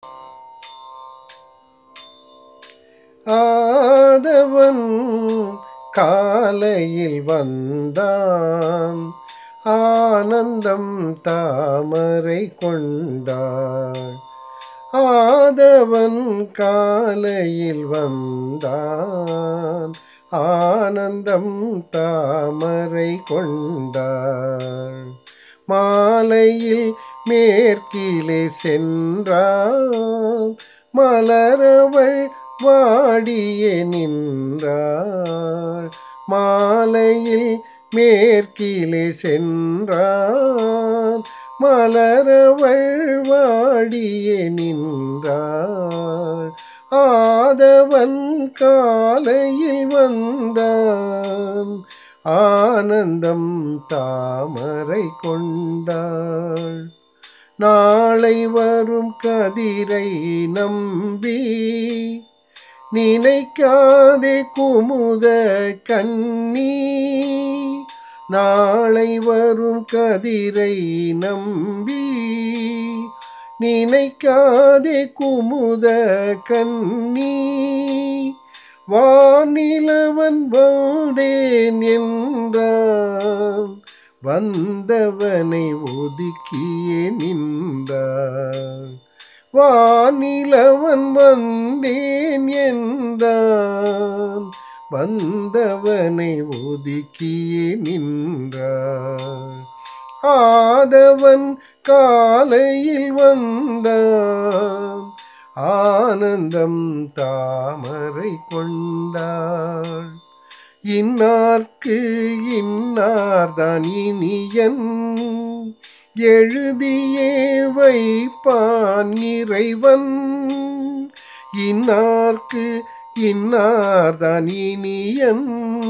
ஆதவன் காலையில் வந்தான் ஆனந்தம் தாமரை கொண்டாள் ஆதவன் காலையில் வந்தான் ஆனந்தம் தாமரை கொண்டாள் மாலையில் மேற்கிலே சென்றான் மலரவள் வாடியே நின்றாள் மாலையில் மேற்கிலே சென்றான் மலரவள் வாடியே நின்றாள் ஆதவன் காலையில் வந்தான் ஆனந்தம் தாமரை கொண்டாள் நாளை வரும் கதிரை நம்பி நினைக்காதே குமுத கண்ணி நாளை வரும் கதிரை நம்பி நினைக்காதே குமுத கண்ணி வானிலவன் வாடேன் என்றான் வந்தவனை ஒதுக்கியே நின்றான் வானிலவன் வந்தேன் என்றான் வந்தவனை ஒதுக்கியே நின்றான் ஆதவன் காலையில் வந்தான் ஆனந்தம் தாமரை கொண்டாள் இன்னார்க்கு இன்னார்தான் இனியன் எழுதியே வைப்பான் இறைவன் இன்னார்க்கு இன்னார்தான் இனியன்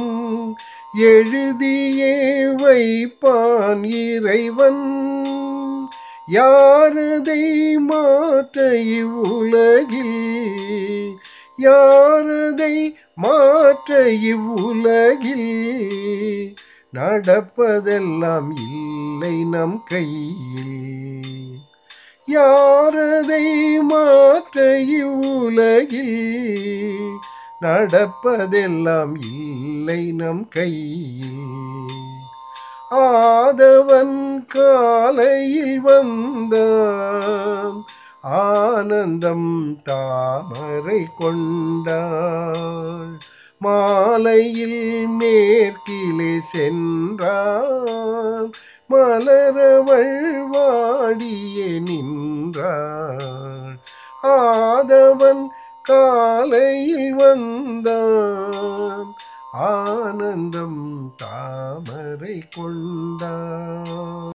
எழுதியே வைப்பான் இறைவன் யாரதை மாற்ற இவ்வுலகில் யாரதை மாற்ற இவ்வுலகில் நடப்பதெல்லாம் இல்லை நம் கையில் யாரதை மாற்ற இவ்வுலகில் நடப்பதெல்லாம் இல்லை நம் கையில் ஆதவன் காலையில் வந்தான் ஆனந்தம் தாமரை கொண்டாள் மாலையில் மேற்கிலே சென்றான் மலரவள் வாடியே நின்றாள் ஆதவன் காலையில் வந்தான் ஆனந்தம் தாமரை கொண்டான்